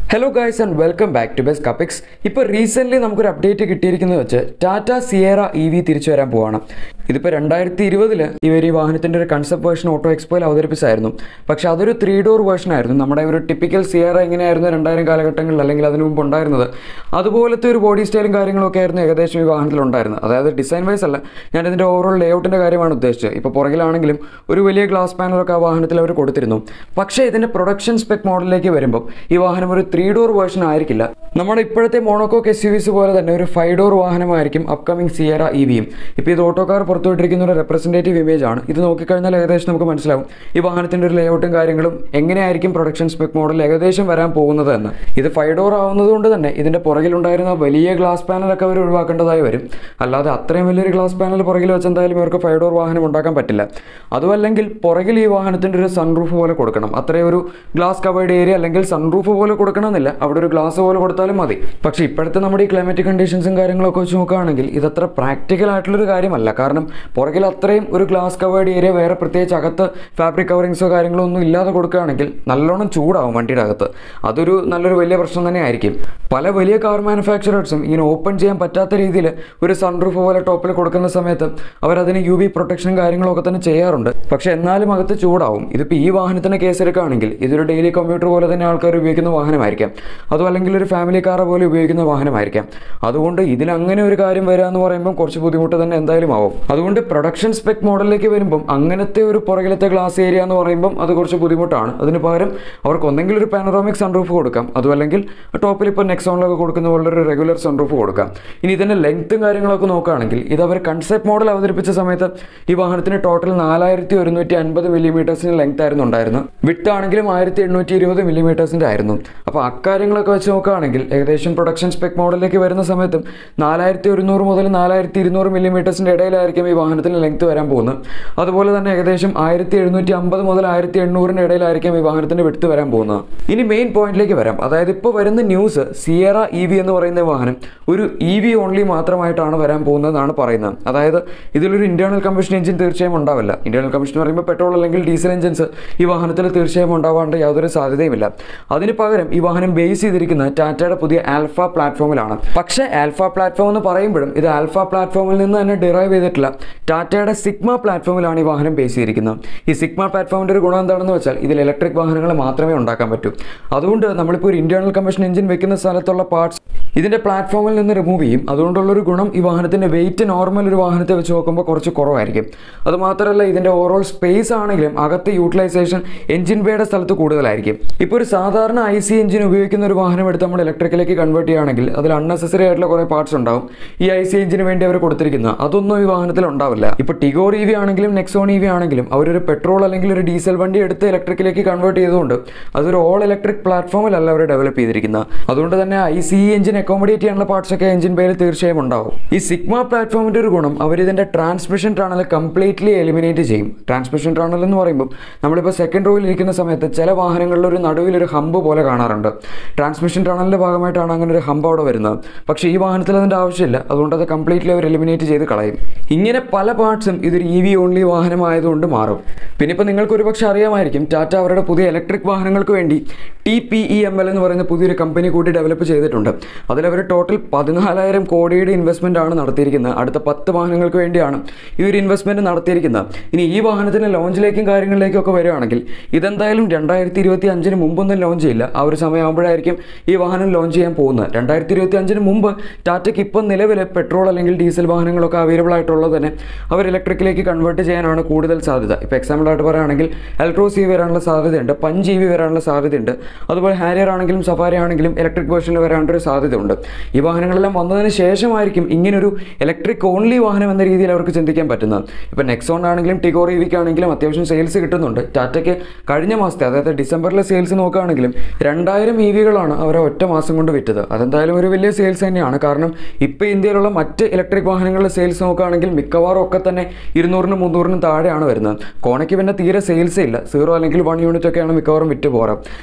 hello guys and welcome back to best കപ്പിക്സ് ഇപ്പോൾ recently നമുക്കൊരു അപ്ഡേറ്റ് കിട്ടിയിരിക്കുന്നത് വെച്ച് ടാറ്റ സിയേറ ഇ വി തിരിച്ചു വരാൻ പോവാണ് ഇതിപ്പോൾ രണ്ടായിരത്തി ഇരുപതിൽ ഇവർ ഈ വാഹനത്തിൻ്റെ ഒരു കൺസെപ്റ്റ് വേർഷൻ ഓട്ടോ എക്സ്പോയിൽ അവതരിപ്പിച്ചായിരുന്നു പക്ഷേ അതൊരു ത്രീ ഡോർ വേർഷൻ ആയിരുന്നു നമ്മുടെ ഒരു ടിപ്പിക്കൽ സിയേറ എങ്ങനെയായിരുന്നു രണ്ടായിരം കാലഘട്ടങ്ങളിൽ അല്ലെങ്കിൽ അതിനു മുമ്പ് ഉണ്ടായിരുന്നത് അതുപോലത്തെ ഒരു ബോഡി സ്റ്റൈലും കാര്യങ്ങളൊക്കെ ആയിരുന്നു ഏകദേശം ഈ വാഹനത്തിൽ ഉണ്ടായിരുന്നത് അതായത് ഡിസൈൻ വൈസ് അല്ല ഞാൻ ഇതിൻ്റെ ഓവറോൾ ലേഔട്ടിൻ്റെ കാര്യമാണ് ഉദ്ദേശിച്ചത് ഇപ്പോൾ പുറകിലാണെങ്കിലും ഒരു വലിയ ഗ്ലാസ് പാനലൊക്കെ ആ വാഹനത്തിൽ അവർ കൊടുത്തിരുന്നു പക്ഷേ ഇതിൻ്റെ പ്രൊഡക്ഷൻ സ്പെക് മോഡലിലേക്ക് വരുമ്പോൾ ഈ വാഹനം ഒരു ത്രീ ഡോർ വേർഷൻ ആയിരിക്കില്ല നമ്മുടെ ഇപ്പോഴത്തെ മോണോക്കോക്ക് എസ് യു വിസ് പോലെ തന്നെ ഒരു ഫൈവ് ഡോർ വാഹനമായിരിക്കും അപ്കമിങ് സിയറ ഇ വിയും ഇപ്പോൾ ഇത് ഓട്ടോക്കാർ പുറത്തുവിട്ടിരിക്കുന്ന ഒരു റെപ്രസെൻറ്റേറ്റീവ് ഇമേജ് ആണ് ഇത് നോക്കിക്കഴിഞ്ഞാൽ ഏകദേശം നമുക്ക് മനസ്സിലാവും ഈ വാഹനത്തിൻ്റെ ഒരു ലേഔട്ടും കാര്യങ്ങളും എങ്ങനെയായിരിക്കും പ്രൊഡക്ഷൻ സ്പെക് മോഡൽ ഏകദേശം വരാൻ പോകുന്നത് എന്ന് ഇത് ഫൈവ് ഡോർ ആവുന്നത് കൊണ്ട് തന്നെ ഇതിൻ്റെ പുറകിലുണ്ടായിരുന്ന വലിയ ഗ്ലാസ് പാനലൊക്കെ അവർ ഒഴിവാക്കേണ്ടതായി വരും അല്ലാതെ അത്രയും വലിയൊരു ഗ്ലാസ് പാനൽ പുറകിൽ വെച്ച് എന്തായാലും ഇവർക്ക് ഫൈവ് ഡോർ വാഹനം ഉണ്ടാക്കാൻ പറ്റില്ല അതുമല്ലെങ്കിൽ പുറകിൽ ഈ വാഹനത്തിൻ്റെ ഒരു സൺറൂഫ് പോലെ കൊടുക്കണം അത്രയും ഒരു ഗ്ലാസ് കവേർഡ് ഏരിയ അല്ലെങ്കിൽ സൺറൂഫ് പോലെ കൊടുക്കണമെന്നില്ല അവിടെ ഒരു ഗ്ലാസ് പോലെ കൊടുത്താലും മതി പക്ഷേ ഇപ്പോഴത്തെ നമ്മുടെ ഈ ക്ലൈമറ്റിക് കണ്ടീഷൻസും കാര്യങ്ങളൊക്കെ വെച്ച് നോക്കുകയാണെങ്കിൽ ഇതത്ര പ്രാക്ടിക്കൽ ആയിട്ടുള്ളൊരു കാര്യമല്ല കാരണം പുറകിൽ അത്രയും ഒരു ഗ്ലാസ് കവേർഡ് ഏരിയ വേറെ പ്രത്യേകിച്ച് അകത്ത് ഫാബ്രിക് കവറിങ്സോ കാര്യങ്ങളോ ഒന്നും ഇല്ലാതെ കൊടുക്കുകയാണെങ്കിൽ നല്ലോണം ചൂടാവും വണ്ടിയുടെ അകത്ത് അതൊരു നല്ലൊരു വലിയ പ്രശ്നം തന്നെ ആയിരിക്കും പല വലിയ കാർ മാനുഫാക്ചറേഴ്സും ഇങ്ങനെ ഓപ്പൺ ചെയ്യാൻ പറ്റാത്ത രീതിയിൽ ഒരു സൺറൂഫ് പോലെ ടോപ്പിൽ കൊടുക്കുന്ന സമയത്ത് അവരതിന് യു വി പ്രൊട്ടക്ഷനും കാര്യങ്ങളൊക്കെ തന്നെ ചെയ്യാറുണ്ട് പക്ഷേ എന്നാലും അകത്ത് ചൂടാവും ഇതിപ്പോൾ ഈ വാഹനത്തിൻ്റെ കേസ് എടുക്കുകയാണെങ്കിൽ ഇതൊരു ഡെയിലി കമ്പ്യൂട്ടർ പോലെ തന്നെ ആൾക്കാർ ഉപയോഗിക്കുന്ന വാഹനമായിരിക്കാം അതും അല്ലെങ്കിൽ ഒരു ഫാമിലി കാർ പോലെ ഉപയോഗിക്കുന്ന വാഹനമായിരിക്കാം അതുകൊണ്ട് ഇതിൽ അങ്ങനെ ഒരു കാര്യം വരിക എന്ന് പറയുമ്പോൾ കുറച്ച് ബുദ്ധിമുട്ട് തന്നെ എന്തായാലും ആവും അതുകൊണ്ട് പ്രൊഡക്ഷൻ സ്പെക് മോഡലിലേക്ക് വരുമ്പം അങ്ങനത്തെ ഒരു പുറകിലത്തെ ഗ്ലാസ് ഏരിയ എന്ന് പറയുമ്പം അത് കുറച്ച് ബുദ്ധിമുട്ടാണ് അതിന് പകരം അവർക്ക് ഒന്നെങ്കിൽ ഒരു പാനറോമിക് സൺറൂഫ് കൊടുക്കാം അതും അല്ലെങ്കിൽ ടോപ്പിൽ ഇപ്പോൾ നെക്സോണിലൊക്കെ കൊടുക്കുന്ന പോലെ ഒരു റെഗുലർ സൺറൂഫ് കൊടുക്കാം ഇനി ഇതിൻ്റെ ലെങ്ത്തും കാര്യങ്ങളൊക്കെ നോക്കുകയാണെങ്കിൽ ഇത് അവർ കൺസെപ്റ്റ് മോഡൽ അവതരിപ്പിച്ച സമയത്ത് ഈ വാഹനത്തിന് ടോട്ടൽ നാലായിരത്തി ഒരുന്നൂറ്റി അൻപത് മില്ലിമീറ്റേഴ്സിന് ലെങ്ത് ആയിരുന്നു ഉണ്ടായിരുന്നത് വിട്ട് ആണെങ്കിലും ആയിരത്തി എണ്ണൂറ്റി ഇരുപത് മില്ലിമീറ്റേഴ്സിൻ്റെ ആയിരുന്നു അപ്പോൾ അക്കാര്യങ്ങളൊക്കെ വെച്ച് നോക്കുകയാണെങ്കിൽ ഏകദേശം പ്രൊഡക്ഷൻ സ്പെക് മോഡലിലേക്ക് വരുന്ന സമയത്തും നാലായിരത്തി ഒരുന്നൂറ് മുതൽ നാലായിരത്തി ഇരുന്നൂറ് മില്ലിമീറ്റേഴ്സിൻ്റെ ഇടയിലായിരിക്കും ഈ വാഹനത്തിന് ലെങ്ത് വരാൻ പോകുന്നത് അതുപോലെ തന്നെ ഏകദേശം ആയിരത്തി എഴുന്നൂറ്റി അമ്പത് മുതൽ ആയിരത്തി എണ്ണൂറിൻ്റെ ഇടയിലായിരിക്കും ഈ വാഹനത്തിൻ്റെ വിട്ട് വരാൻ പോകുന്നത് ഇനി മെയിൻ പോയിന്റിലേക്ക് വരാം അതായത് ഇപ്പോൾ വരുന്ന ന്യൂസ് സിയറ ഇ വി എന്ന് പറയുന്ന വാഹനം ഒരു ഇ വി ഓൺലി മാത്രമായിട്ടാണ് വരാൻ പോകുന്നതെന്നാണ് പറയുന്നത് അതായത് ഇതിലൊരു ഇന്റേണൽ കമ്പഷൻ എഞ്ചിൻ തീർച്ചയായും ഉണ്ടാവില്ല ഇന്റേണൽ കമ്പഷൻ എന്ന് പറയുമ്പോൾ പെട്രോൾ അല്ലെങ്കിൽ ഡീസൽ എഞ്ചിൻസ് ഈ വാഹനത്തിൽ തീർച്ചയായും ഉണ്ടാവാണ്ട് യാതൊരു സാധ്യതയുമില്ല അതിന് പകരം ഈ വാഹനം ബേസ് ചെയ്തിരിക്കുന്ന ടാറ്റയുടെ പുതിയ ആൽഫ പ്ലാറ്റ്ഫോമിലാണ് പക്ഷേ ആൽഫ പ്ലാറ്റ്ഫോം എന്ന് പറയുമ്പോഴും ഇത് ആൽഫ പ്ലാറ്റ്ഫോമിൽ നിന്ന് തന്നെ ഡിറൈവ് ചെയ്തിട്ടില്ല ടാറ്റയുടെ സിഗ്മ പ്ലാറ്റ്ഫോമിലാണ് ഈ വാഹനം ബേസ് ചെയ്തിരിക്കുന്നത് ഈ സിഗ്മ പ്ലാറ്റ്ഫോമിൻ്റെ ഒരു ഗുണം എന്താണെന്ന് വെച്ചാൽ ഇതിൽ ഇലക്ട്രിക് വാഹനങ്ങൾ മാത്രമേ ഉണ്ടാക്കാൻ പറ്റൂ അതുകൊണ്ട് നമ്മളിപ്പോൾ ഒരു ഇന്റേണൽ കമ്പഷൻ എഞ്ചിൻ വെക്കുന്ന സ്ഥലത്തുള്ള പാർട്സ് ഇതിൻ്റെ പ്ലാറ്റ്ഫോമിൽ നിന്ന് റിമൂവ് ചെയ്യും അതുകൊണ്ടുള്ളൊരു ഗുണം ഈ വാഹനത്തിൻ്റെ വെയിറ്റ് നോർമൽ ഒരു വാഹനത്തെ വെച്ച് നോക്കുമ്പോൾ കുറച്ച് കുറവായിരിക്കും അതുമാത്രമല്ല ഇതിൻ്റെ ഓവറോൾ സ്പേസ് ആണെങ്കിലും അകത്ത് യൂട്ടിലൈസേഷൻ എഞ്ചിൻ ബേയുടെ സ്ഥലത്ത് കൂടുതലായിരിക്കും ഇപ്പോൾ ഒരു സാധാരണ ഐ സി എഞ്ചിൻ ഉപയോഗിക്കുന്ന ഒരു വാഹനം എടുത്ത് നമ്മൾ ഇലക്ട്രിക്കലേക്ക് കൺവേർട്ട് ചെയ്യുകയാണെങ്കിൽ അതിൽ അൺനെസസറി ആയിട്ടുള്ള കുറേ പാർട്സ് ഉണ്ടാവും ഈ ഐ സി എഞ്ചിന് വേണ്ടി അവർ കൊടുത്തിരിക്കുന്ന അതൊന്നും ഈ വാഹനത്തിൽ ഉണ്ടാവില്ല ഇപ്പോൾ ടിഗോർ ഇ വി ആണെങ്കിലും നെക്സോൺ ഇ വി ആണെങ്കിലും അവരൊരു പെട്രോൾ അല്ലെങ്കിൽ ഒരു ഡീസൽ വണ്ടി എടുത്ത് ഇലക്ട്രിക്കിലേക്ക് കൺവേർട്ട് ചെയ്തുകൊണ്ട് അതൊരു ഓൾ ഇലക്ട്രിക് പ്ലാറ്റ്ഫോമിലല്ല അവർ ഡെവലപ്പ് ചെയ്തിരിക്കുന്നത് അതുകൊണ്ട് തന്നെ ഐ സി എഞ്ചിൻ അക്കോമഡേറ്റ് ചെയ്യാനുള്ള പാർട്സ് ഒക്കെ എഞ്ചിൻ പേരിൽ തീർച്ചയായും ഉണ്ടാവും ഈ സിഗ്മ പ്ലാറ്റ്ഫോമിന്റെ ഒരു ഗുണം അവർ ഇതിന്റെ ട്രാൻസ്മിഷൻ ടണൽ കംപ്ലീറ്റ്ലി എലിമിനേറ്റ് ചെയ്യും ട്രാൻസ്മിഷൻ ടണൽ എന്ന് പറയുമ്പോൾ നമ്മളിപ്പോൾ സെക്കൻഡ് റോയിൽ ഇരിക്കുന്ന സമയത്ത് ചില വാഹനങ്ങളിൽ ഒരു നടുവിൽ ഒരു ഹമ്പ് പോലെ കാണാറുണ്ട് ട്രാൻസ്മിഷൻ ടണലിന്റെ ഭാഗമായിട്ടാണ് അങ്ങനെ ഒരു ഹമ്പ് അവിടെ വരുന്നത് പക്ഷേ ഈ വാഹനത്തിൽ അതിന്റെ ആവശ്യമില്ല അതുകൊണ്ട് അത് കംപ്ലീറ്റ്ലി അവർ എലിമിനേറ്റ് ചെയ്ത് കളയും ഇങ്ങനെ പല പാർട്സും ഇതൊരു ഇ വി ഓൺലി വാഹനമായതുകൊണ്ട് മാറും പിന്നെ ഇപ്പോൾ നിങ്ങൾക്ക് ഒരുപക്ഷെ അറിയാമായിരിക്കും ടാറ്റ അവരുടെ പുതിയ ഇലക്ട്രിക് വാഹനങ്ങൾക്ക് വേണ്ടി T P E M L എന്ന് പറയുന്ന പുതിയൊരു കമ്പനി കൂടി ഡെവലപ്പ് ചെയ്തിട്ടുണ്ട് അതിലവർ ടോട്ടൽ പതിനാലായിരം കോടിയുടെ ഇൻവെസ്റ്റ്മെൻ്റ് ആണ് നടത്തിയിരിക്കുന്നത് അടുത്ത പത്ത് വാഹനങ്ങൾക്ക് വേണ്ടിയാണ് ഈ ഒരു ഇൻവെസ്റ്റ്മെൻറ്റ് നടത്തിയിരിക്കുന്നത് ഇനി ഈ വാഹനത്തിൻ്റെ ലോഞ്ചിലേക്കും കാര്യങ്ങളിലേക്കും ഒക്കെ വരികയാണെങ്കിൽ ഇതെന്തായാലും രണ്ടായിരത്തി ഇരുപത്തി അഞ്ചിന് മുമ്പൊന്നും ലോഞ്ച് ചെയ്യില്ല ആ ഒരു സമയമാകുമ്പോഴായിരിക്കും ഈ വാഹനം ലോഞ്ച് ചെയ്യാൻ പോകുന്നത് രണ്ടായിരത്തി ഇരുപത്തി അഞ്ചിന് മുമ്പ് ടാറ്റയ്ക്ക് ഇപ്പം നിലവിൽ പെട്രോൾ അല്ലെങ്കിൽ ഡീസൽ വാഹനങ്ങളൊക്കെ അവൈലബിൾ ആയിട്ടുള്ളത് തന്നെ അവർ ഇലക്ട്രിക്കിലേക്ക് കൺവേർട്ട് ചെയ്യാനാണ് കൂടുതൽ സാധ്യത ഇപ്പോൾ എക്സാമ്പിൾ ആയിട്ട് പറയുകയാണെങ്കിൽ എലക്ട്രോസ് ഇ വരാനുള്ള സാധ്യതയുണ്ട് പഞ്ച് ഇ വി വരാനുള്ള സാധ്യതയുണ്ട് അതുപോലെ ഹാരിയർ ആണെങ്കിലും സഫാരി ആണെങ്കിലും ഇലക്ട്രിക് വേർഷനിൽ വരാനൊരു സാധ്യതയുണ്ട് ഈ വാഹനങ്ങളെല്ലാം വന്നതിന് ശേഷമായിരിക്കും ഇങ്ങനൊരു ഇലക്ട്രിക് ഓൺലി വാഹനം എന്ന രീതിയിൽ അവർക്ക് ചിന്തിക്കാൻ പറ്റുന്നത് ഇപ്പോൾ നെക്സോൺ ആണെങ്കിലും ടിഗോർ ഇ വിക്ക് ആണെങ്കിലും അത്യാവശ്യം സെയിൽസ് കിട്ടുന്നുണ്ട് ടാറ്റയ്ക്ക് കഴിഞ്ഞ മാസത്തെ അതായത് ഡിസംബറിലെ സെയിൽസ് നോക്കുകയാണെങ്കിലും രണ്ടായിരം ഇ വികളാണ് അവർ ഒറ്റ മാസം കൊണ്ട് വിറ്റത് അതെന്തായാലും ഒരു വലിയ സെയിൽസ് തന്നെയാണ് കാരണം ഇപ്പോൾ ഇന്ത്യയിലുള്ള മറ്റ് ഇലക്ട്രിക് വാഹനങ്ങളുടെ സെയിൽസ് നോക്കുകയാണെങ്കിൽ മിക്കവാറും ഒക്കെ തന്നെ ഇരുന്നൂറിനും മുന്നൂറിനും താഴെയാണ് വരുന്നത് കോണയ്ക്ക് പിന്നെ തീരെ സെയിൽസ് ഇല്ല സീറോ അല്ലെങ്കിൽ വൺ യൂണിറ്റ് ഒക്കെയാണ് മിക്കവാറും വിറ്റ് പോകാറ് സെഡ്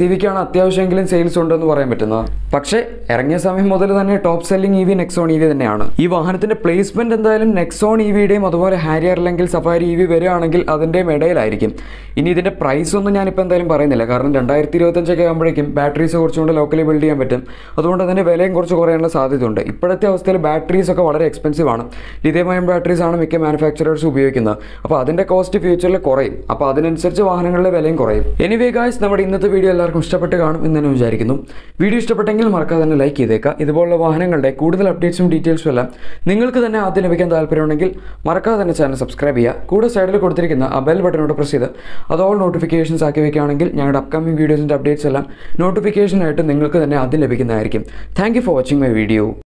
എസ് ഇ വിക്കാണ് അത്യാവശ്യമെങ്കിലും സെയിൽസ് ഉണ്ടെന്ന് പറയാൻ പറ്റുന്നത് പക്ഷേ ഇറങ്ങിയ സമയം മുതൽ തന്നെ top selling E V Nexon E V തന്നെയാണ് ഈ വാഹനത്തിന്റെ പ്ലേസ്മെന്റ് എന്തായാലും നെക്സോൺ ഇ വിയുടെയും അതുപോലെ ഹാരിയർ അല്ലെങ്കിൽ സഫാരി ഇ വി വരികയാണെങ്കിൽ അതിൻ്റെയും ഇടയിലായിരിക്കും ഇനി ഇതിന്റെ പ്രൈസ് ഒന്നും ഞാനിപ്പോൾ എന്തായാലും പറയുന്നില്ല കാരണം രണ്ടായിരത്തി ഇരുപത്തഞ്ചൊക്കെ ആകുമ്പോഴേക്കും ബാറ്ററീസ് കുറച്ചുകൊണ്ട് ലോക്കലി ബിൽഡ് ചെയ്യാൻ പറ്റും അതുകൊണ്ട് അതിന്റെ വിലയും കുറച്ച് കുറയാനുള്ള സാധ്യതയുണ്ട് ഇപ്പോഴത്തെ അവസ്ഥയിൽ ബാറ്ററീസ് ഒക്കെ വളരെ എക്സ്പെൻസീവ് ആണ് ലിഥിയം ബാറ്ററീസ് ആണ് മിക്ക മാനുഫാക്ചറേഴ്സ് ഉപയോഗിക്കുന്നത് അപ്പോൾ അതിന്റെ കോസ്റ്റ് ഫ്യൂച്ചറിൽ കുറയും അപ്പോൾ അതിനനുസരിച്ച് വാഹനങ്ങളുടെ വിലയും കുറയും എനിവേ ഗായ്സ് നമ്മുടെ ഇന്നത്തെ വീഡിയോ എല്ലാവർക്കും ഇഷ്ടപ്പെട്ട് കാണും എന്ന് തന്നെ വിചാരിക്കുന്നു വീഡിയോ ഇഷ്ടപ്പെട്ടെങ്കിൽ മറക്കാതെ തന്നെ ലൈക്ക് ചെയ്തേക്കുക ഇതുപോലുള്ള വാഹനങ്ങളുടെ കൂടുതൽ അപ്ഡേറ്റ്സും ഡീറ്റെയിൽസും എല്ലാം നിങ്ങൾക്ക് തന്നെ ആദ്യം ലഭിക്കാൻ താല്പര്യമുണ്ടെങ്കിൽ മറക്കാതെ തന്നെ ചാനൽ സബ്സ്ക്രൈബ് ചെയ്യുക കൂടെ സൈഡിൽ കൊടുത്തിരിക്കുന്ന ആ ബെൽ ബട്ടനോട് പ്രസ് ചെയ്ത് അത് ഓൾ നോട്ടിഫിക്കേഷൻസ് ആക്കി വെക്കുകയാണെങ്കിൽ ഞങ്ങളുടെ അപ്കമിംഗ് വീഡിയോസിൻ്റെ അപ്ഡേറ്റ്സ് എല്ലാം നോട്ടിഫിക്കേഷനായിട്ട് നിങ്ങൾക്ക് തന്നെ ആദ്യം ലഭിക്കുന്നതായിരിക്കും thank you for watching my video